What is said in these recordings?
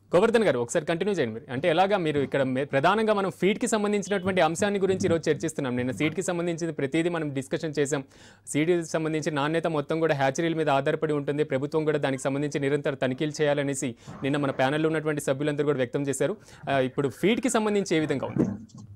గోవర్ధన్ గారు ఒకసారి కంటిన్యూ చేయండి మీరు అంటే ఎలాగా మీరు ఇక్కడ మే- ప్రధానంగా మనం ఫీడ్కి సంబంధించినటువంటి అంశాన్ని గురించి ఈరోజు చర్చిస్తున్నాం నిన్న సీడ్కి సంబంధించిన ప్రతిదీ మనం డిస్కషన్ చేసాం సీడ్ సంబంధించి నాణ్యత మొత్తం కూడా హ్యాచరీల మీద ఆధారపడి ఉంటుంది ప్రభుత్వం కూడా దానికి సంబంధించి నిరంతర తనిఖీలు చేయాలనేసి నిన్న మన ప్యానెల్లో ఉన్నటువంటి సభ్యులందరూ కూడా వ్యక్తం చేశారు ఆ, ఇప్పుడు ఫీడ్కి సంబంధించి ఏ విధంగా ఉంది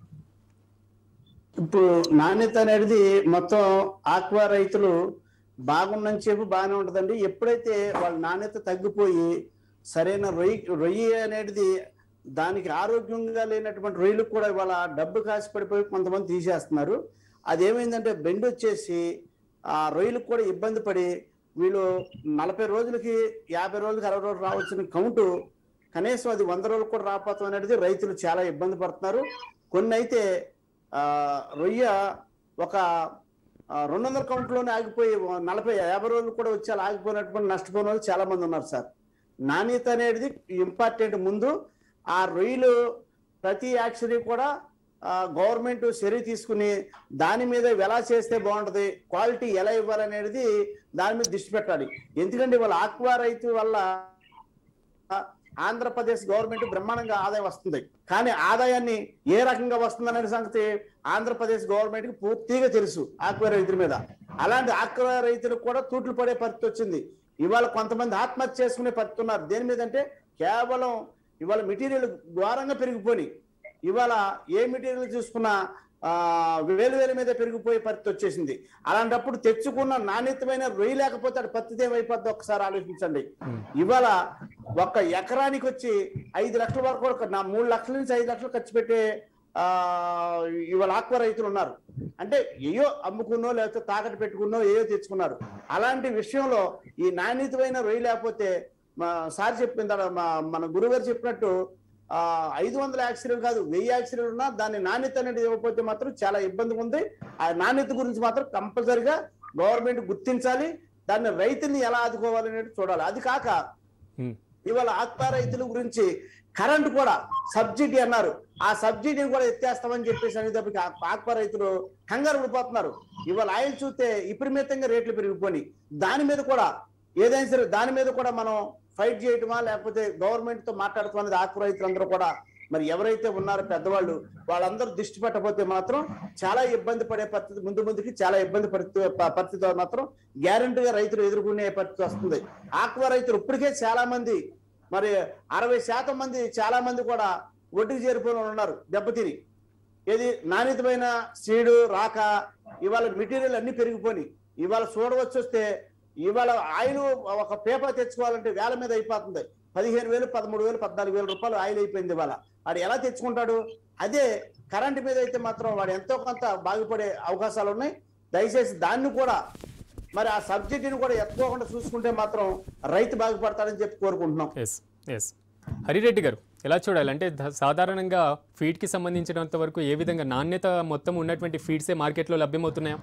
ఇప్పుడు నాణ్యత అనేది మొత్తం ఆక్వా రైతులు బాగుందని చెప్పి బాగానే ఉంటుందండి ఎప్పుడైతే వాళ్ళ నాణ్యత తగ్గిపోయి సరైన రొయ్యి రొయ్యి అనేది దానికి ఆరోగ్యంగా లేనటువంటి రొయ్యలకు కూడా ఇవాళ డబ్బు కాసి పడిపోయి కొంతమంది తీసేస్తున్నారు అదేమైందంటే బెండ్ వచ్చేసి ఆ రొయ్యలకు కూడా ఇబ్బంది పడి వీళ్ళు నలభై రోజులకి యాభై రోజులకి అరవై రోజులు రావాల్సిన కౌంటు కనీసం అది వంద రోజులు కూడా రాకపోతాం అనేది రైతులు చాలా ఇబ్బంది పడుతున్నారు కొన్ని అయితే ఆ, రొయ్య ఒక ఆ, రెండు వందల కౌంట్లోనే ఆగిపోయి నలభై యాభై రోజులు కూడా వచ్చి అలా ఆగిపోయినటువంటి నష్టపోయిన వాళ్ళు చాలా మంది ఉన్నారు సార్ నాణ్యత అనేది ఇంపార్టెంట్ ముందు ఆ రొయ్యలు ప్రతి యాక్చువల్లీ కూడా గవర్నమెంట్ చర్య తీసుకుని దాని మీద ఎలా చేస్తే బాగుంటది క్వాలిటీ ఎలా ఇవ్వాలనేది దాని మీద దృష్టి పెట్టాలి ఎందుకంటే వాళ్ళ ఆక్వా రైతు వల్ల ఆంధ్రప్రదేశ్ గవర్నమెంట్ బ్రహ్మాండంగా ఆదాయం వస్తుంది కానీ ఆదాయాన్ని ఏ రకంగా వస్తుందనే సంగతి ఆంధ్రప్రదేశ్ గవర్నమెంట్ కి పూర్తిగా తెలుసు ఆక్వా రైతుల మీద అలాంటి ఆక్వా రైతులకు కూడా తూట్లు పడే పరిస్థితి వచ్చింది ఇవాళ కొంతమంది ఆత్మహత్య చేసుకునే పరిస్థితి ఉన్నారు దేని మీద అంటే కేవలం ఇవాళ మెటీరియల్ ఘోరంగా పెరిగిపోయి ఇవాళ ఏ మెటీరియల్ చూసుకున్నా ఆ, వేలు వేల మీద పెరిగిపోయే పరిస్థితి వచ్చేసింది అలాంటప్పుడు తెచ్చుకున్న నాణ్యతమైన రొయ్యి లేకపోతే అది పరిస్థితి ఏమైపోద్ది ఒకసారి ఆలోచించండి ఇవాళ ఒక ఎకరానికి వచ్చి ఐదు లక్షల వరకు కూడా నా మూడు లక్షల నుంచి ఐదు లక్షలు ఖర్చు పెట్టే ఆ ఇవాళ ఆక్వా రైతులు ఉన్నారు అంటే ఏయో అమ్ముకున్నో లేకపోతే తాకట్టు పెట్టుకున్నో ఏయో తెచ్చుకున్నారు అలాంటి విషయంలో ఈ నాణ్యతమైన రొయ్యి లేకపోతే మా సార్ చెప్పింది మన గురుగారు చెప్పినట్టు ఆ ఐదు వందల యాక్సిడెంట్ కాదు వెయ్యి యాక్సిడెంట్ ఉన్నా దాని నాణ్యత అనేది ఇవ్వకపోతే మాత్రం చాలా ఇబ్బంది ఉంది ఆ నాణ్యత గురించి మాత్రం కంపల్సరిగా గవర్నమెంట్ గుర్తించాలి దాన్ని రైతుల్ని ఎలా ఆదుకోవాలనేది చూడాలి అది కాక ఉమ్, ఇవాళ ఆక్వా రైతుల గురించి కరెంట్ కూడా సబ్సిడీ అన్నారు ఆ సబ్సిడీని కూడా ఎత్తేస్తామని చెప్పేసి అనేటప్పటికి ఆ ఆక్వా రైతులు కంగారు పడిపోతున్నారు ఇవాళ ఆయిల్ చూస్తే విపరీతంగా రేట్లు పెరిగిపోయి దాని మీద కూడా ఏదైనా సరే దాని మీద కూడా మనం ఫైట్ చేయటమా లేకపోతే గవర్నమెంట్ తో మాట్లాడటం అనేది ఆక్వా రైతులందరూ కూడా మరి ఎవరైతే ఉన్నారో పెద్దవాళ్ళు వాళ్ళందరూ దృష్టి పెట్టకపోతే మాత్రం చాలా ఇబ్బంది పడే పరిస్థితి ముందు ముందుకి చాలా ఇబ్బంది పరిస్థితి ప- పరిస్థితి మాత్రం గ్యారంటీగా రైతులు ఎదుర్కొనే పరిస్థితి వస్తుంది ఆక్వా రైతులు ఇప్పటికే చాలా మంది మరి అరవై శాతం మంది చాలా మంది కూడా ఒడ్డుకు చేరిపోయిన వాళ్ళు ఉన్నారు దెబ్బతిని ఏది నాణ్యతమైన సీడు రాక ఇవాళ మెటీరియల్ అన్ని పెరిగిపోయి ఇవాళ చూడవచ్చు వస్తే ఇవాళ ఆయిల్ ఒక పేపర్ తెచ్చుకోవాలంటే వేల మీద అయిపోతుంది పదిహేను వేలు పదమూడు వేలు పద్నాలుగు వేల రూపాయలు ఆయిల్ అయిపోయింది ఇవాళ వాడు ఎలా తెచ్చుకుంటాడు అదే కరెంట్ మీద అయితే మాత్రం వాడు ఎంతో కొంత బాగుపడే అవకాశాలు ఉన్నాయి దయచేసి దాన్ని కూడా మరి ఆ సబ్సిడీని కూడా ఎత్తుకోకుండా చూసుకుంటే మాత్రం రైతు బాగుపడతాడని చెప్పి కోరుకుంటున్నాం ఎస్ ఎస్ హరిరెడ్డి గారు ఎలా చూడాలి అంటే ధ- సాధారణంగా ఫీడ్కి సంబంధించినంత వరకు ఏ విధంగా నాణ్యత మొత్తం ఉన్నటువంటి ఫీడ్సే మార్కెట్లో లభ్యమవుతున్నాయా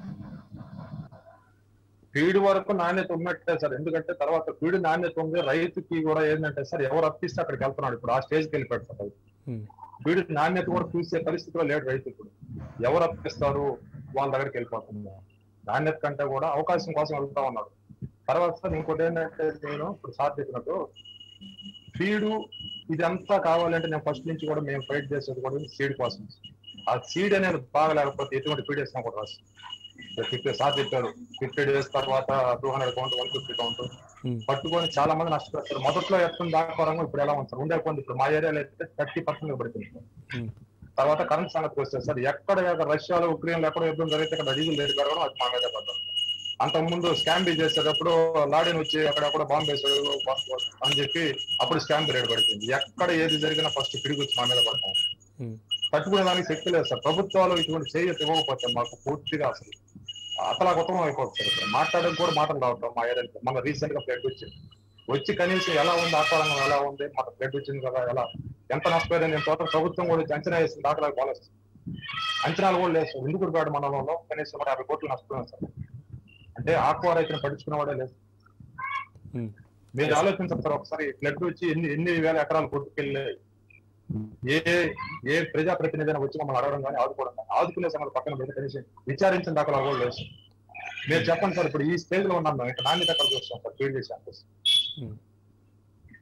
ఫీడ్ వరకు నాణ్యత ఉన్నట్టే సార్ ఎందుకంటే తర్వాత ఫీడ్ నాణ్యత ఉంది రైతుకి కూడా ఏంటంటే సార్ ఎవరు అప్పిస్తే అక్కడికి వెళ్తున్నాడు ఇప్పుడు ఆ స్టేజ్కి వెళ్ళిపోయాడు సార్ రైతు ఉమ్, ఫీడ్ నాణ్యత కూడా చూసే పరిస్థితిలో లేడు రైతు ఇప్పుడు ఎవరు అప్పిస్తారు వాళ్ళ దగ్గరికి వెళ్ళిపోతుంది నాణ్యత కంటే కూడా అవకాశం కోసం వెళ్తా ఉన్నాడు తర్వాత సార్ ఇంకోటి ఏంటంటే నేను ఇప్పుడు సార్ చెప్పినట్టు ఫీడు ఇదంతా కావాలంటే నేను ఫస్ట్ నుంచి కూడా మేము ఫైట్ చేసేది కూడా సీడ్ కోసం ఆ సీడ్ అనేది బాగా లేకపోతే ఎటువంటి ఫీడ్ వేసినా కూడా రాదు ఫిఫ్టీ సార్ చెప్పారు ఫిఫ్టీ డేస్ తర్వాత two hundred count one fifty count um, పట్టుకొని చాలా మంది నష్టపోతారు మొదట్లో ఎత్తున దాకా ఇప్పుడు ఎలా ఉంది సార్ ఉండే కొంది ఇప్పుడు మా ఏరియాలో అయితే థర్టీ పర్సెంట్ పడుతుంది సార్. ఉమ్, తర్వాత కరెంట్ సంగతికి వస్తే సార్ ఎక్కడ ఎక్కడ రష్యాలో ఉక్రెయిన్ ఎక్కడ యుద్ధం జరిగితే అక్కడ డీజిల్ రేటు పెరగడం అది మా మీద పడ్డాం అంతకుముందు స్కామ్ బి చేసేటప్పుడు లాడీని వచ్చి అక్కడక్కడ బాంబు వేసాడు బాంబు అని చెప్పి అప్పుడు స్కామ్ రేట్ పడుతుంది ఎక్కడ ఏది జరిగినా ఫస్ట్ తిరిగి వచ్చి మా మీద పడతాం ఉమ్, తట్టుకునే దానికి శక్తి లేదు సార్ ప్రభుత్వాలు ఇటువంటి చేయత ఇవ్వకపోతే మాకు పూర్తిగా అసలు అతలా కుటుంబం అయిపోతుంది సార్ ఇక్కడ మాట్లాడడం కూడా మాటలు రావట్లేదు మా ఏరియాలో మన రీసెంట్ గా ఫ్లడ్ వచ్చింది వచ్చి కనీసం ఎలా ఉంది ఆకారంగా ఎలా ఉంది మాకు ఫ్లడ్ వచ్చింది కదా ఎలా ఎంత నష్టపోయింది నేను తోట ప్రభుత్వం కూడా వచ్చి అంచనా వేసిన దాఖలా పోలేదు సార్. అంచనాలు కూడా లేదు సార్ ఎందుకు పేడ మండలంలో కనీసం ఒక యాభై కోట్లు నష్టపోయింది సార్ అంటే ఆక్వా రైతును పట్టించుకునేవాడే లేదు ఉమ్. మీరు ఆలోచించండి సార్ ఒకసారి ఫ్లడ్ వచ్చి ఎన్ని ఎన్ని వేల ఎకరాలు కొట్టుకెళ్ళి ఏ ఏ ప్రజాప్రతినిధి అయినా వచ్చి మమ్మల్ని అడగడం కానీ ఆదుకోవడం కానీ ఆదుకునే సంగతి పక్కన పెట్టి కనీసం విచారించిన దాకా కూడా లేదు సార్. మీరు చెప్పండి సార్ ఇప్పుడు ఈ స్టేజ్ లో ఉన్నాం మేము ఇక్కడ నాణ్యత ఎక్కడ చూస్తాం సార్ ఫీల్డ్ చేసి ఉమ్.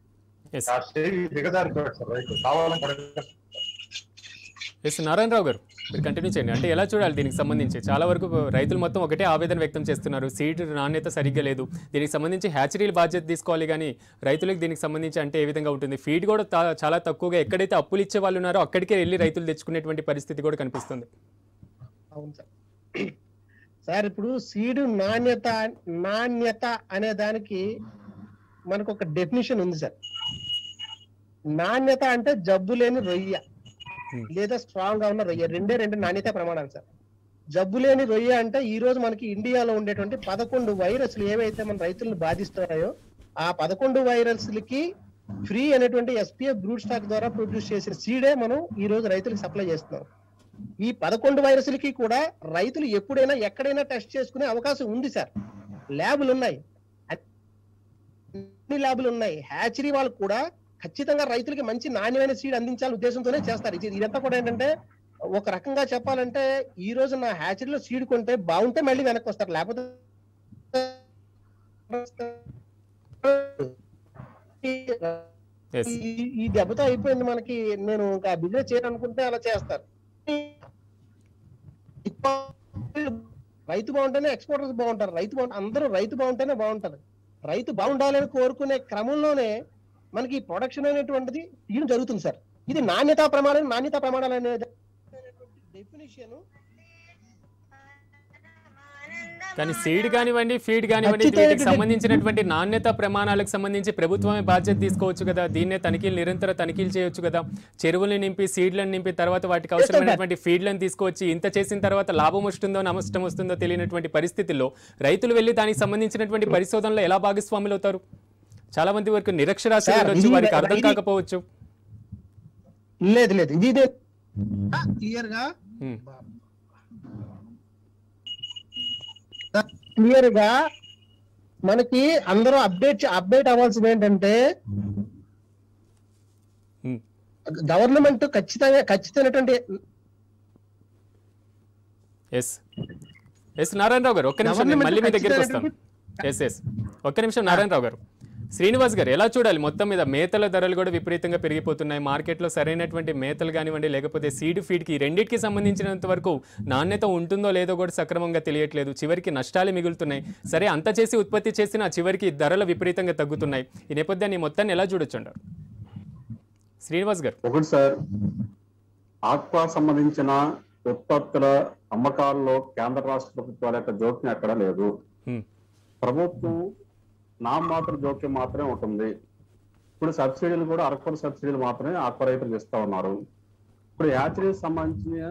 ఎస్ ఆ స్టేజ్ దిగజారిపోయాడు సార్ రైతు కావాలని కరెక్ట్ ఎస్ నారాయణరావు గారు మీరు కంటిన్యూ చేయండి అంటే ఎలా చూడాలి దీనికి సంబంధించి చాలా వరకు రైతులు మొత్తం ఒకటే ఆవేదన వ్యక్తం చేస్తున్నారు సీడ్ నాణ్యత సరిగ్గా లేదు దీనికి సంబంధించి హ్యాచరీలు బాధ్యత తీసుకోవాలి కానీ రైతులకు దీనికి సంబంధించి అంటే ఏ విధంగా ఉంటుంది ఫీడ్ కూడా తా- చాలా తక్కువగా ఎక్కడైతే అప్పులు ఇచ్చే వాళ్ళు ఉన్నారో అక్కడికే వెళ్ళి రైతులు తెచ్చుకునేటువంటి పరిస్థితి కూడా కనిపిస్తుంది అవును సార్ సార్ ఇప్పుడు సీడు నాణ్యత నాణ్యత అనే దానికి మనకు ఒక డెఫినేషన్ ఉంది సార్ నాణ్యత అంటే జబ్బు లేని రొయ్య Hmm. లేదా స్ట్రాంగ్ గా ఉన్న రొయ్య రెండే రెండు నాణ్యత ప్రమాణాలు సార్ జబ్బు లేని రొయ్య అంటే ఈ రోజు మనకి ఇండియాలో ఉండేటువంటి పదకొండు వైరస్లు ఏవైతే మన రైతులను బాధిస్తున్నాయో ఆ పదకొండు వైరస్లకి ఫ్రీ అనేటువంటి ఎస్పీఎఫ్ బ్రూట్ స్టాక్ ద్వారా ప్రొడ్యూస్ చేసిన సీడే మనం ఈ రోజు రైతులకు సప్లై చేస్తున్నాం ఈ పదకొండు వైరస్లకి కూడా రైతులు ఎప్పుడైనా ఎక్కడైనా టెస్ట్ చేసుకునే అవకాశం ఉంది సార్ ల్యాబులు ఉన్నాయి అన్ని ల్యాబులు ఉన్నాయి హ్యాచరీ వాళ్ళు కూడా ఖచ్చితంగా రైతులకి మంచి నాణ్యమైన సీడ్ అందించాలని ఉద్దేశంతోనే చేస్తారు ఇది ఇదంతా కూడా ఏంటంటే ఒక రకంగా చెప్పాలంటే ఈ రోజు నా హ్యాచరీలో సీడ్ కొంటే బాగుంటే మళ్ళీ వెనక్కి వస్తారు లేకపోతే ఎస్ ఈ- ఈ దెబ్బతో అయిపోయింది మనకి నేను ఇంకా బిజినెస్ చేయాలనుకుంటే అలా చేస్తారు రైతు బాగుంటేనే ఎక్స్పోర్టర్స్ బాగుంటారు రైతు బాగుంటే అందరూ రైతు బాగుంటేనే బాగుంటది రైతు బాగుండాలని కోరుకునే క్రమంలోనే మనకి ప్రొడక్షన్ అనేటువంటిది తీయడం జరుగుతుంది సార్ ఇది నాణ్యతా ప్రమాణం నాణ్యతా ప్రమాణాలు అనేది డెఫినేషన్ కానీ సీడ్ కానివ్వండి ఫీడ్ కానివ్వండి ఖచ్చితంగా వీటికి ఇది- సంబంధించినటువంటి నాణ్యత ప్రమాణాలకు సంబంధించి ప్రభుత్వమే బాధ్యత తీసుకోవచ్చు కదా దీన్నే తనిఖీలు నిరంతర తనిఖీలు చేయొచ్చు కదా చెరువుల్ని నింపి సీడ్లను నింపి తర్వాత వాటికి అవసరమైనటువంటి ఫీడ్లను తీసుకొచ్చి ఇంత చేసిన తర్వాత లాభం వస్తుందో నష్టం వస్తుందో తెలియనటువంటి పరిస్థితుల్లో రైతులు వెళ్ళి దానికి సంబంధించినటువంటి పరిశోధనలో ఎలా భాగస్వాములు అవుతారు చాలా మంది వరకు నిరక్షరాస్యత సార్, ఉండొచ్చు ఇది- వారికి అర్థం ఇది- కాకపోవచ్చు లేదు లేదు ఇది క్లియర్ గా ఉమ్, క్లియర్ గా మనకి అందరూ అప్డేట్ అప్డేట్ అవ్వాల్సింది ఏంటంటే ఉమ్. గవర్నమెంట్ ఖచ్చితంగా ఖచ్చితమైనటువంటి ఎస్ ఎస్ నారాయణరావు గారు ఒక్క నిమిషం నేను Government మళ్ళీ మీ దగ్గరికి వస్తాను ఖచ్చితమైనటువంటి- ఎస్ ఎస్ ఒక్క నిమిషం నారాయణరావు గారు శ్రీనివాస్ గారు ఎలా చూడాలి మొత్తం మీద మేతల ధరలు కూడా విపరీతంగా పెరిగిపోతున్నాయి మార్కెట్లో సరైనటువంటి మేతలు కానివ్వండి లేకపోతే సీడ్ ఫీడ్కి ఈ రెండింటికి సంబంధించినంత వరకు నాణ్యత ఉంటుందో లేదో కూడా సక్రమంగా తెలియట్లేదు చివరికి నష్టాలు మిగులుతున్నాయి సరే అంత చేసి ఉత్పత్తి చేసిన చివరికి ధరలు విపరీతంగా తగ్గుతున్నాయి ఈ నేపథ్యాన్ని మొత్తాన్ని ఎలా చూడొచ్చు అంటారు శ్రీనివాస్ గారు ఒకటి సార్ ఆక్వా సంబంధించిన ఉత్పత్తుల అమ్మకాల్లో కేంద్ర రాష్ట్ర ప్రభుత్వాల యొక్క జోక్యం ఎక్కడ లేదు హ్మ్. ప్రభుత్వం నామమాత్ర జోక్యం మాత్రమే ఉంటుంది ఇప్పుడు సబ్సిడీలు కూడా అరకొర సబ్సిడీలు మాత్రమే ఆక్వా రైతులకు ఇస్తా ఉన్నారు ఇప్పుడు యాచరీకి సంబంధించిన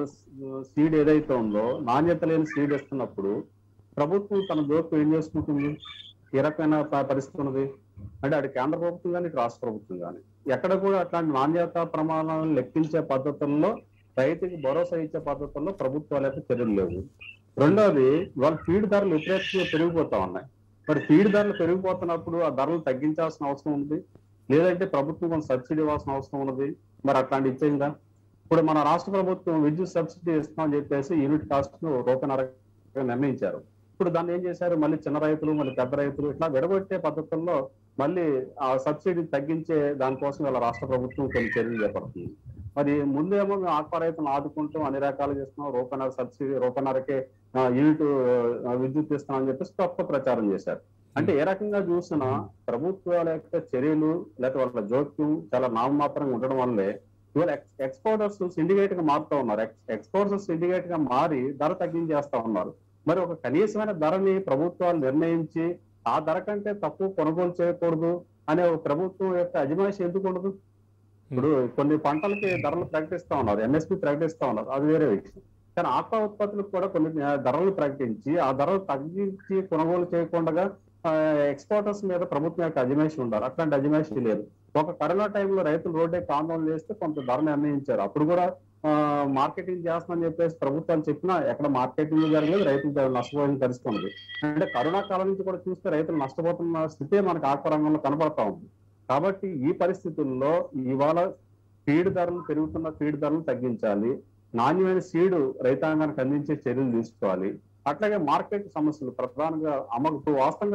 సీడ్ ఏదైతే ఉందో నాణ్యత లేని సీడ్ ఇస్తున్నప్పుడు ప్రభుత్వం తన జోక్యం ఏం చేసుకుంటుంది ఏ రకమైన ప- పరిస్థితి ఉన్నది అంటే అటు కేంద్ర ప్రభుత్వం కానీ ఇటు రాష్ట్ర ప్రభుత్వం కానీ ఎక్కడ కూడా అట్లాంటి నాణ్యత ప్రమాణాలను లెక్కించే పద్ధతుల్లో రైతుకి భరోసా ఇచ్చే పద్ధతుల్లో ప్రభుత్వాలు అయితే చర్యలు లేవు రెండోది వాళ్ళ ఫీడ్ ధరలు విపరీతంగా పెరిగిపోతా ఉన్నాయి మరి ఫీడ్ ధరలు పెరిగిపోతున్నప్పుడు ఆ ధరలు తగ్గించాల్సిన అవసరం ఉంది లేదంటే ప్రభుత్వం కొంత సబ్సిడీ ఇవ్వాల్సిన అవసరం ఉన్నది మరి అట్లాంటి ఇచ్చేయిందా ఇప్పుడు మన రాష్ట్ర ప్రభుత్వం విద్యుత్ సబ్సిడీ ఇస్తామని చెప్పేసి యూనిట్ కాస్ట్ ను రూపాయన్నర నిర్ణయించారు ఇప్పుడు దాన్ని ఏం చేశారు మళ్ళీ చిన్న రైతులు మళ్ళీ పెద్ద రైతులు ఇట్లా విడగొట్టే పద్ధతుల్లో మళ్ళీ ఆ సబ్సిడీ తగ్గించే దానికోసం ఇలా రాష్ట్ర ప్రభుత్వం కొన్ని చర్యలు చేపడుతుంది మరి ముందేమో మేము ఆక్వా రైతులను ఆదుకుంటాం అన్ని రకాలు చేస్తున్నాం రూపాయన్నర సబ్సిడీ రూపాయన్నరకే ఆ, యూనిట్ ఆ, విద్యుత్ ఇస్తున్నాం అని చెప్పేసి తప్పు ప్రచారం చేశారు అంటే ఏ రకంగా చూసినా ప్రభుత్వాల యొక్క చర్యలు లేకపోతే వాళ్ళ జోక్యం చాలా నామమాత్రంగా ఉండడం వల్లే ఇవాళ ఎక్స్పోర్టర్స్ సిండికేట్ గా మారుతా ఉన్నారు ఎక్స్పోర్టర్స్ సిండికేట్ గా మారి ధర తగ్గించేస్తా ఉన్నారు మరి ఒక కనీసమైన ధరని ప్రభుత్వాలు నిర్ణయించి ఆ ధర కంటే తక్కువ కొనుగోలు చేయకూడదు అనే ఒక ప్రభుత్వం యొక్క అజమాయిషి ఎందుకు ఉండదు ఇప్పుడు కొన్ని పంటలకి ధరలు ప్రకటిస్తా ఉన్నారు ఎంఎస్పి ప్రకటిస్తా ఉన్నారు అది వేరే విషయం కానీ ఆక్వా ఉత్పత్తులకు కూడా కొన్ని ఆ, ధరలు ప్రకటించి ఆ ధరలు తగ్గించి కొనుగోలు చేయకుండా ఎక్స్పోర్టర్స్ మీద ప్రభుత్వం యొక్క అజమాయిషి ఉండాలి అట్లాంటి అజమాయిషి లేదు ఒక కరోనా టైంలో రైతులు రోడ్డే ఆందోళన చేస్తే కొంత ధర నిర్ణయించారు అప్పుడు కూడా మార్కెటింగ్ చేస్తామని చెప్పేసి ప్రభుత్వాలు చెప్పినా ఎక్కడ మార్కెటింగ్ జరగలేదు రైతులు ద- నష్టపోయిన పరిస్థితి ఉంది అంటే కరోనా కాలం నుంచి కూడా చూస్తే రైతులు నష్టపోతున్న స్థితే మనకు ఆక్వా రంగంలో కనబడతా ఉంది కాబట్టి ఈ పరిస్థితుల్లో ఇవాళ ఫీడ్ ధరలు పెరుగుతున్న ఫీడ్ ధరలు తగ్గించాలి నాణ్యమైన సీడు రైతాంగానికి అందించే చర్యలు తీసుకోవాలి అట్లాగే మార్కెట్ సమస్యలు ప్రధానంగా అమ్మకు ఇప్పుడు వాస్తవంగా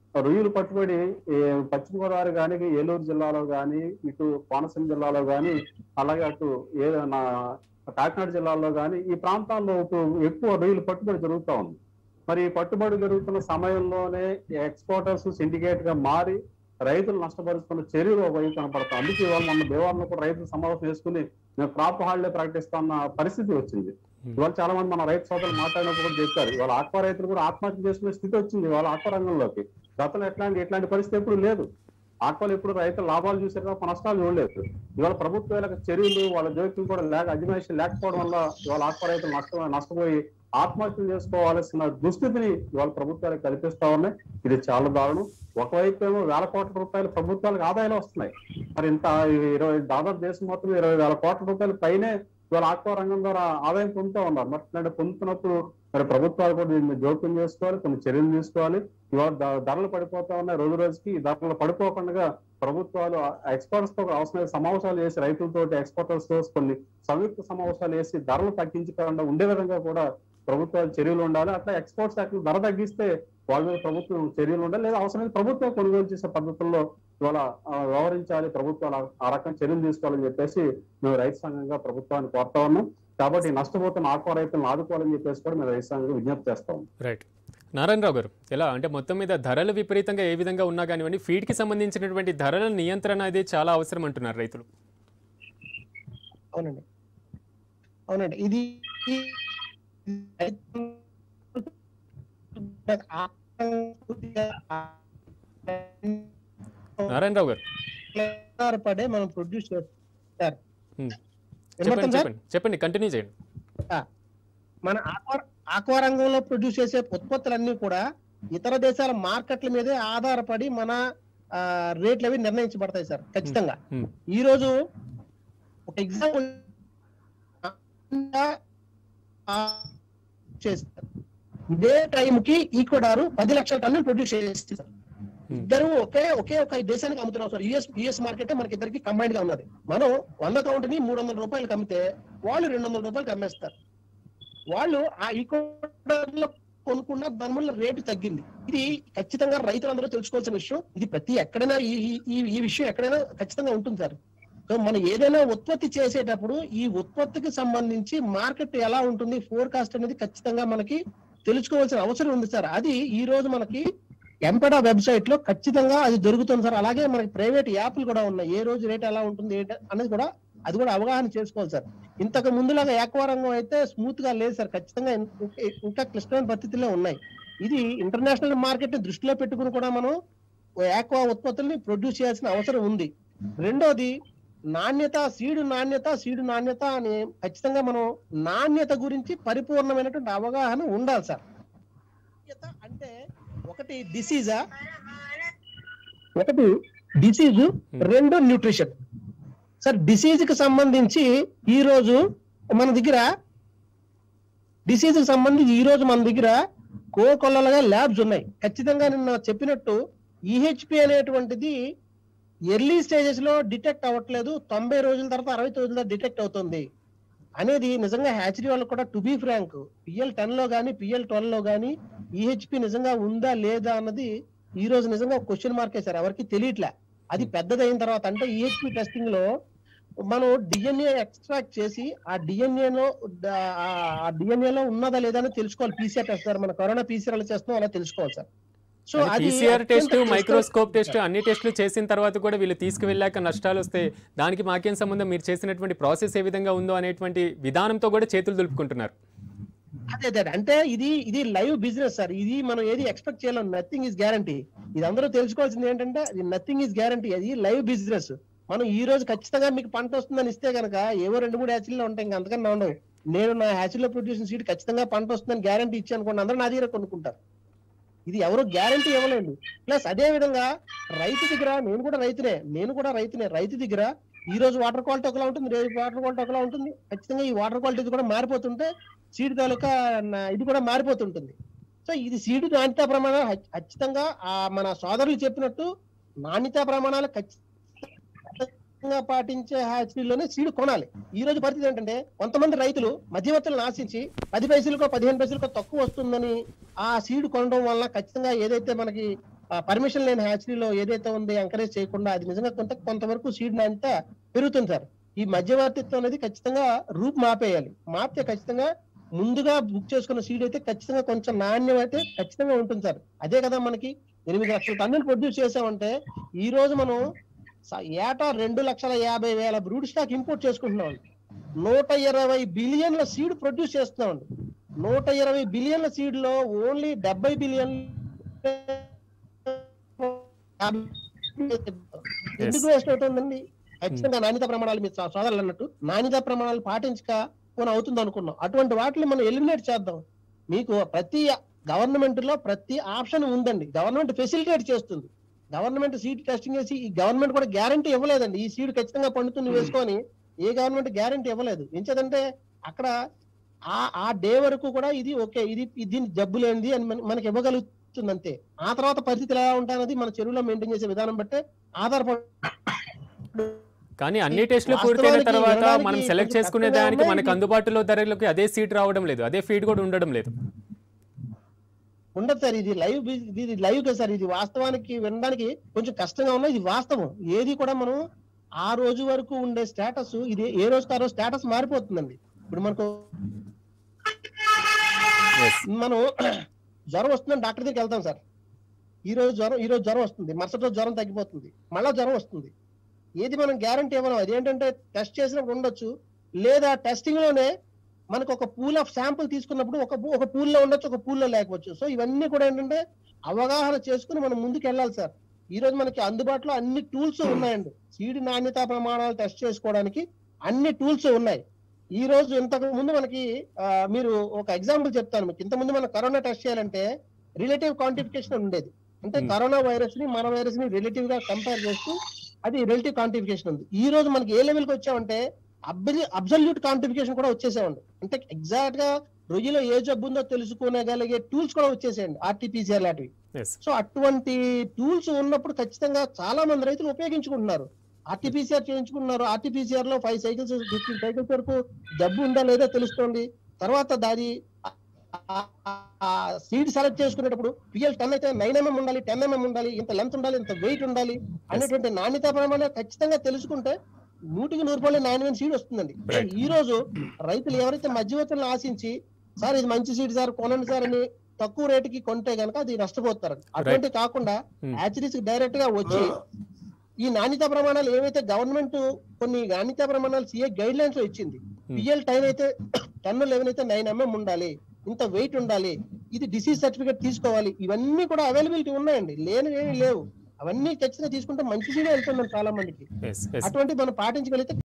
రొయ్యలు పట్టుబడి ఈ పశ్చిమ గోదావరి కానీ ఏలూరు జిల్లాలో కానీ ఇటు కోనసీమ జిల్లాలో కానీ అలాగే అటు ఏ నా కాకినాడ జిల్లాలో కానీ ఈ ప్రాంతాల్లో ఇటు ఎక్కువ రొయ్యలు పట్టుబడి జరుగుతూ ఉంది మరి ఈ పట్టుబడి జరుగుతున్న సమయంలోనే ఎక్స్పోర్టర్స్ సిండికేట్ గా మారి రైతులు నష్టపరుస్తున్న చర్యలు ఒక వైపు కనపడతాం అందుకే ఇవాళ మొన్న దేవాలను కూడా రైతులు సమావేశం చేసుకుని మేము క్రాప్ హాలిడే ప్రకటిస్తున్న పరిస్థితి వచ్చింది ఇవాళ చాలా మంది మన రైతు సోదరులు మాట్లాడినప్పుడు కూడా చెప్పారు ఇవాళ ఆక్వా రైతులు కూడా ఆత్మహత్య చేసుకునే స్థితి వచ్చింది ఇవాళ ఆక్వా రంగంలోకి గతంలో ఎట్లాంటి ఇట్లాంటి పరిస్థితి ఎప్పుడు లేదు ఆక్వాలు ఎప్పుడు రైతులు లాభాలు చూసారు తప్ప నష్టాలు చూడలేదు ఇవాళ ప్రభుత్వాల చర్యలు వాళ్ళ జోక్యం కూడా లేక అజమాయిషి లేకపోవడం వల్ల ఇవాళ ఆక్వా రైతులు నష్టం నష్టపోయి ఆత్మహత్యలు చేసుకోవాల్సిన దుస్థితిని ఇవాళ ప్రభుత్వాలకు కల్పిస్తా ఉన్నాయి ఇది చాలా దారుణం ఒకవైపు ఏమో వేల కోట్ల రూపాయలు ప్రభుత్వాలకు ఆదాయాలు వస్తున్నాయి మరి ఇంత ఇరవై దాదాపు దేశం మొత్తం ఇరవై వేల కోట్ల రూపాయల పైనే ఇవాళ ఆక్వా రంగం ద్వారా ఆదాయం పొందుతూ ఉన్నారు మరి ఇట్లాంటి పొందుతున్నప్పుడు మరి ప్రభుత్వాలు కూడా దీన్ని జోక్యం చేసుకోవాలి కొన్ని చర్యలు తీసుకోవాలి ఇవాళ ధ- ధరలు పడిపోతా ఉన్నాయి రోజు రోజుకి ఈ ధరలు పడిపోకుండా ప్రభుత్వాలు ఎక్స్పర్ట్స్ తో అవసరమైన సమావేశాలు చేసి రైతులతో ఎక్స్పోర్టర్స్ తో కొన్ని సంయుక్త సమావేశాలు చేసి ధరలు తగ్గించకుండా ఉండే విధంగా కూడా ప్రభుత్వాలు చర్యలు ఉండాలి అట్లా ఎక్స్పోర్ట్ శాఖ ధర తగ్గిస్తే వాళ్ళ మీద ప్రభుత్వం చర్యలు ఉండాలి లేదా అవసరమైన ప్రభుత్వం కొనుగోలు చేసే పద్ధతుల్లో ఇవాళ ఆ, వ్యవహరించాలి ప్రభుత్వాలు ఆ- ఆ రకం చర్యలు తీసుకోవాలని చెప్పేసి మేము రైతు సంఘంగా ప్రభుత్వాన్ని కోరుతా ఉన్నాం కాబట్టి నష్టపోతున్న ఆక్వా రైతులను ఆదుకోవాలని చెప్పేసి కూడా మేము రైతు సంఘంగా విజ్ఞప్తి చేస్తా ఉన్నాం రైట్ నారాయణరావు గారు ఎలా అంటే మొత్తం మీద ధరలు విపరీతంగా ఏ విధంగా ఉన్నా కానివ్వండి ఫీడ్కి సంబంధించినటువంటి ధరల నియంత్రణ అనేది చాలా అవసరం అంటున్నారు రైతులు అవునండి అవునండి ఇది నారాయణరావు గారు ఆధారపడే మనం ప్రొడ్యూస్ చేస్తారు Hmm. వినపడుతుందా చెప్పండి సార్? చెప్పండి చెప్పండి కంటిన్యూ చేయండి మన ఆక్వా ఆక్వా రంగంలో ప్రొడ్యూస్ చేసే ఉత్పత్తులన్నీ కూడా ఇతర దేశాల మార్కెట్ల మీదే ఆధారపడి మన ఆ, రేట్లు అవి నిర్ణయించబడతాయి సార్ ఖచ్చితంగా Hmm. ఈ రోజు ఒక ఎగ్జాంపుల్ చేస్తారు ఇదే టైంకి ఈక్వడారు పది లక్షల టన్నులు ప్రొడ్యూస్ చేస్తారు Hmm. ఇద్దరు ఒకే ఒకే ఒక దేశానికి అమ్ముతున్నాం సార్ యుఎస్ యుఎస్ మార్కెట్ మనకి ఇద్దరికి కంబైన్డ్ గా ఉన్నది మనం వంద కౌంట్ ని మూడు వందల రూపాయలకి అమ్మితే వాళ్ళు రెండు వందల రూపాయలకి అమ్మేస్తారు వాళ్ళు ఆ ఈక్వడార్ లో కొనుక్కున్న దాని వల్ల రేటు తగ్గింది ఇది ఖచ్చితంగా రైతులందరూ తెలుసుకోవాల్సిన విషయం ఇది ప్రతి ఎక్కడైనా ఈ ఈ- ఈ ఈ విషయం ఎక్కడైనా ఖచ్చితంగా ఉంటుంది సార్ సో మనం ఏదైనా ఉత్పత్తి చేసేటప్పుడు ఈ ఉత్పత్తికి సంబంధించి మార్కెట్ ఎలా ఉంటుంది ఫోర్కాస్ట్ అనేది ఖచ్చితంగా మనకి తెలుసుకోవాల్సిన అవసరం ఉంది సార్ అది ఈ రోజు మనకి ఎంపెడా వెబ్సైట్ లో ఖచ్చితంగా అది దొరుకుతుంది సార్ అలాగే మనకి ప్రైవేట్ యాప్లు కూడా ఉన్నాయి ఏ రోజు రేట్ ఎలా ఉంటుంది ఏంటి అనేది కూడా అది కూడా అవగాహన చేసుకోవాలి సార్ ఇంతకు ముందులాగా ఏక్వా రంగం అయితే స్మూత్ గా లేదు సార్ ఖచ్చితంగా ఇం- ఇంకా- ఇంకా క్లిష్టమైన పరిస్థితుల్లో ఉన్నాయి ఇది ఇంటర్నేషనల్ మార్కెట్ ని దృష్టిలో పెట్టుకుని కూడా మనం ఏక్వా ఉత్పత్తుల్ని ప్రొడ్యూస్ చేయాల్సిన అవసరం ఉంది రెండోది నాణ్యత సీడు నాణ్యత సీడు నాణ్యత అని ఖచ్చితంగా మనం నాణ్యత గురించి పరిపూర్ణమైనటువంటి అవగాహన ఉండాలి సార్ నాణ్యత అంటే ఒకటి డిసీజా ఒకటి డిసీజ్ రెండు న్యూట్రిషన్ సార్ డిసీజ్ కి సంబంధించి ఈ రోజు మన దగ్గర డిసీజ్ కి సంబంధించి ఈ రోజు మన దగ్గర కోకొల్లలుగా ల్యాబ్స్ ఉన్నాయి ఖచ్చితంగా నిన్న చెప్పినట్టు ఈహెచ్పి అనేటువంటిది ఎర్లీ స్టేజెస్ లో డిటెక్ట్ అవ్వట్లేదు తొంభై రోజుల తర్వాత అరవై రోజుల తర్వాత డిటెక్ట్ అవుతుంది అనేది నిజంగా హ్యాచరీ వాళ్ళకి కూడా to be frank PL ten లో గానీ పిఎల్ ట్వెల్వ్ లో గానీ ఈహెచ్పి నిజంగా ఉందా లేదా అన్నది ఈ రోజు నిజంగా క్వశ్చన్ మార్క్ వేశారు ఎవరికి తెలియట్లే అది పెద్దదైన తర్వాత అంటే ఈహెచ్పి టెస్టింగ్ లో మనం డిఎన్ఏ ఎక్స్ట్రాక్ట్ చేసి ఆ డిఎన్ఏ లో ద- ఆ డిఎన్ఏ లో ఉన్నదా లేదా అని తెలుసుకోవాలి పీసీఆర్ టెస్ట్ సార్ మన కరోనా పీసీఆర్ చేస్తున్నాం అలా తెలుసుకోవాలి సార్ సో అది పీసీఆర్ టెస్ట్ అత్యంత క్లిష్ట- మైక్రోస్కోప్ టెస్ట్ అన్ని టెస్టులు చేసిన తర్వాత కూడా వీళ్ళు తీసుకువెళ్ళాక నష్టాలు వస్తే దానికి మాకేం సంబంధం మీరు చేసినటువంటి ప్రాసెస్ ఏ విధంగా ఉందో అనేటువంటి విధానంతో కూడా చేతులు దులుపుకుంటున్నారు అదే అదే అంటే ఇది ఇది లైవ్ బిజినెస్ సార్ ఇది మనం ఏది ఎక్స్పెక్ట్ చేయలేం నథింగ్ ఇస్ గ్యారంటీ ఇది అందరూ తెలుసుకోవాల్సింది ఏంటంటే ఇది నథింగ్ ఇస్ గ్యారంటీ అది లైవ్ బిజినెస్ మనం ఈ రోజు ఖచ్చితంగా మీకు పంట వస్తుందని ఇస్తే కనుక ఏవో రెండు మూడు హ్యాచీల్లో ఉంటాయి ఇంకా అంతకన్నా ఉండవు నేను నా హ్యాచీలో ప్రొడ్యూస్ సీడ్ ఖచ్చితంగా పంట వస్తుందని గ్యారంటీ ఇచ్చి అనుకోండి అందరూ నా దగ్గర కొనుక్కుంటారు ఇది ఎవరు గ్యారంటీ ఇవ్వలేదు ప్లస్ అదే విధంగా రైతు దగ్గర నేను కూడా రైతునే నేను కూడా రైతునే రైతు దగ్గర ఈ రోజు వాటర్ క్వాలిటీ ఒకలా ఉంటుంది రేపు వాటర్ క్వాలిటీ ఒకలా ఉంటుంది ఖచ్చితంగా ఈ వాటర్ క్వాలిటీ కూడా మారిపోతుంటే సీడ్ తాలూకా నా- ఇది కూడా మారిపోతుంటుంది సో ఇది సీడ్ నాణ్యతా ప్రమాణాలు ఖచ్- ఖచ్చితంగా ఆ మన సోదరులు చెప్పినట్టు నాణ్యతా ప్రమాణాలు ఖచ్చితంగా పాటించే హ్యాచరీలోనే సీడ్ కొనాలి ఈ రోజు పరిస్థితి ఏంటంటే కొంతమంది రైతులు మధ్యవర్తులను ఆశించి పది పైసలకో పదిహేను పైసలకో తక్కువ వస్తుందని ఆ సీడ్ కొనడం వల్ల ఖచ్చితంగా ఏదైతే మనకి పర్మిషన్ లేని హ్యాచరీలో ఏదైతే ఉందో ఎంకరేజ్ చేయకుండా అది నిజంగా కొంత కొంతవరకు సీడ్ నాణ్యత పెరుగుతుంది సార్ ఈ మధ్యవర్తిత్వం అనేది ఖచ్చితంగా రూప్ మాపేయాలి మాపితే ఖచ్చితంగా ముందుగా బుక్ చేసుకున్న సీడ్ అయితే ఖచ్చితంగా కొంచెం నాణ్యం అయితే ఖచ్చితంగా ఉంటుంది సార్ అదే కదా మనకి ఎనిమిది లక్షల టన్నులు ప్రొడ్యూస్ చేసామంటే ఈ రోజు మనం స- ఏటా రెండు లక్షల యాభై వేల బ్రూడ్ స్టాక్ ఇంపోర్ట్ చేసుకుంటున్నాం నూట ఇరవై బిలియన్ల సీడ్ ప్రొడ్యూస్ చేస్తున్నాం నూట ఇరవై బిలియన్ల సీడ్ లో ఓన్లీ డెబ్బై బిలియన్ ఎందుకు వేస్ట్ అవుతుందండి ఖచ్చితంగా నాణ్యత ప్రమాణాలు మీ సో- సోదరులు అన్నట్టు నాణ్యత ప్రమాణాలు పాటించక పోనీ అవుతుంది అనుకున్నాం అటువంటి వాటిని మనం ఎలిమినేట్ చేద్దాం మీకు ప్రతి గవర్నమెంట్ లో ప్రతి ఆప్షన్ ఉందండి గవర్నమెంట్ ఫెసిలిటేట్ చేస్తుంది గవర్నమెంట్ సీట్ టెస్టింగ్ చేసి ఈ గవర్నమెంట్ కూడా గ్యారంటీ ఇవ్వలేదండి ఈ సీడ్ ఖచ్చితంగా పండుతుంది వేసుకొని ఏ గవర్నమెంట్ గ్యారంటీ ఇవ్వలేదు ఎంచేదంటే అక్కడ ఆ ఆ డే వరకు కూడా ఇది ఓకే ఇది ఇది జబ్బు లేనిది అని మన- మనకి ఇవ్వగలుగుతుంది అంతే ఆ తర్వాత పరిస్థితి ఎలా ఉంటాయన్నది మన చెరువులో మెయింటైన్ చేసే విధానం బట్టే ఆధారపడి కానీ అన్ని టెస్టులు పూర్తయిన వాస్తవానికి తర్వాత వినడానికి మనం సెలెక్ట్ కొంచెం చేసుకునే కష్టంగా దానికి ఉన్నాయి. మనకు అందుబాటులో ధరలకి అదే సీట్ రావడం లేదు అదే ఫీడ్ కూడా ఉండడం లేదు ఉండదు సార్ ఇది లైవ్ బి- ఇది లైవ్ కదా సార్ ఇది వాస్తవానికి వినడానికి కొంచెం కష్టంగా ఉన్నా ఇది వాస్తవం ఏది కూడా మనం ఆ రోజు వరకు ఉండే స్టేటస్ ఇది ఏ రోజు ఆ రోజు స్టేటస్ మారిపోతుందండి ఇప్పుడు మనకు Yes. మనం జ్వరం వస్తుందని డాక్టర్ దగ్గరికి వెళ్తాం సార్ ఈ రోజు జ్వరం ఈ రోజు జ్వరం వస్తుంది మరుసటి రోజు జ్వరం తగ్గిపోతుంది మళ్ళా జ్వరం వస్తుంది ఏది మనం గ్యారంటీ ఇవ్వడం అదేంటంటే టెస్ట్ చేసినప్పుడు ఉండొచ్చు లేదా టెస్టింగ్ లోనే మనకు ఒక పూల్ ఆఫ్ శాంపుల్ తీసుకున్నప్పుడు ఒక పూ- ఒక పూల్ లో ఉండొచ్చు ఒక పూల్ లో లేకపోవచ్చు సో ఇవన్నీ కూడా ఏంటంటే అవగాహన చేసుకుని మనం ముందుకు వెళ్ళాలి సార్ ఈ రోజు మనకి అందుబాటులో అన్ని టూల్స్ ఉన్నాయండి సీడ్ నాణ్యత ప్రమాణాలు టెస్ట్ చేసుకోవడానికి అన్ని టూల్స్ ఉన్నాయి ఈ రోజు ఇంతకు ముందు మనకి ఆ, మీరు ఒక ఎగ్జాంపుల్ చెప్తాను మీకు ఇంత ముందు మనం కరోనా టెస్ట్ చేయాలంటే రిలేటివ్ క్వాంటిఫికేషన్ ఉండేది అంటే Hmm. కరోనా వైరస్ ని మన వైరస్ ని రిలేటివ్ గా కంపేర్ చేస్తూ అది రిలేటివ్ క్వాంటిఫికేషన్ ఉంది ఈ రోజు మనకి ఏ లెవెల్ కి వచ్చామంటే అబ్జల్యూట్ క్వాంటిఫికేషన్ కూడా వచ్చేసామండి అంటే ఎగ్జాక్ట్ గా రొయ్యలో ఏ జబ్బు ఉందో తెలుసుకోగలిగే టూల్స్ కూడా వచ్చేసాయండి ఆర్టీపీసీఆర్ లాంటివి ఎస్ సో అటువంటి టూల్స్ ఉన్నప్పుడు ఖచ్చితంగా చాలా మంది రైతులు ఉపయోగించుకుంటున్నారు ఆర్టీపీసీఆర్ చేయించుకున్నారు ఆర్టీపీసీఆర్ లో ఫైవ్ సైకిల్స్ ఫిఫ్టీన్ సైకిల్స్ వరకు జబ్బు ఉందా లేదా తెలుస్తుంది తర్వాత దాని సీడ్ సెలెక్ట్ చేసుకునేటప్పుడు పిఎల్ టెన్ అయితే నైన్ ఎంఎం ఉండాలి టెన్ ఎంఎం ఉండాలి ఇంత లెంత్ ఉండాలి ఇంత వెయిట్ ఉండాలి అనేటువంటి నాణ్యత ప్రమాణం ఖచ్చితంగా తెలుసుకుంటే నూటికి నూరు రూపాయలు నాణ్యమైన సీడ్ వస్తుందండి Right. ఈ రోజు రైతులు ఎవరైతే మధ్యవర్తులను ఆశించి సార్ ఇది మంచి సీడ్ సార్ కొనండి సార్ అని తక్కువ రేటుకి కొంటే గనక అది నష్టపోతారు అటువంటి కాకుండా Hmm. హ్యాచరీస్ డైరెక్ట్ గా వచ్చి ఈ నాణ్యత ప్రమాణాలు ఏవైతే గవర్నమెంట్ కొన్ని నాణ్యత ప్రమాణాలు సిఏ గైడ్ లైన్స్ లో ఇచ్చింది పిఎల్ టైన్ అయితే టెన్ లెవెన్ అయితే నైన్ ఎంఎం ఉండాలి ఇంత వెయిట్ ఉండాలి ఇది డిసీజ్ సర్టిఫికేట్ తీసుకోవాలి ఇవన్నీ కూడా అవైలబిలిటీ ఉన్నాయండి లేని ఏమీ లేవు అవన్నీ ఖచ్చితంగా తీసుకుంటే మంచి సీడే వెళ్తుందండి చాలా మందికి ఎస్ ఎస్ అటువంటి మనం పాటించగలిగితే